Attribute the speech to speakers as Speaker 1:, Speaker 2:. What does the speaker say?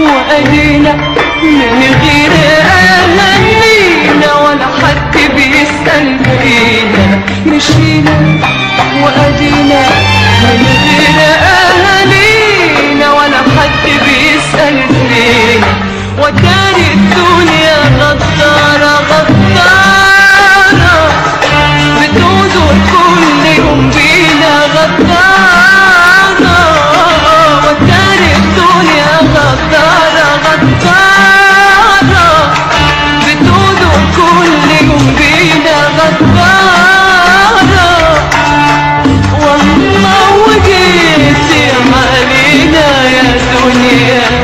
Speaker 1: وأدينا من غير أهالينا ولا حد بيسأل فينا مشينا وأدينا من غير أهالينا ولا حد بيسأل فينا وتاني الدنيا غدارة غدارة بتغدر كل يوم بينا غدارة وتاني الدنيا غدارة غدارة بتغدر كل يوم بينا غدارة والله وجيت يا علينا يا دنيا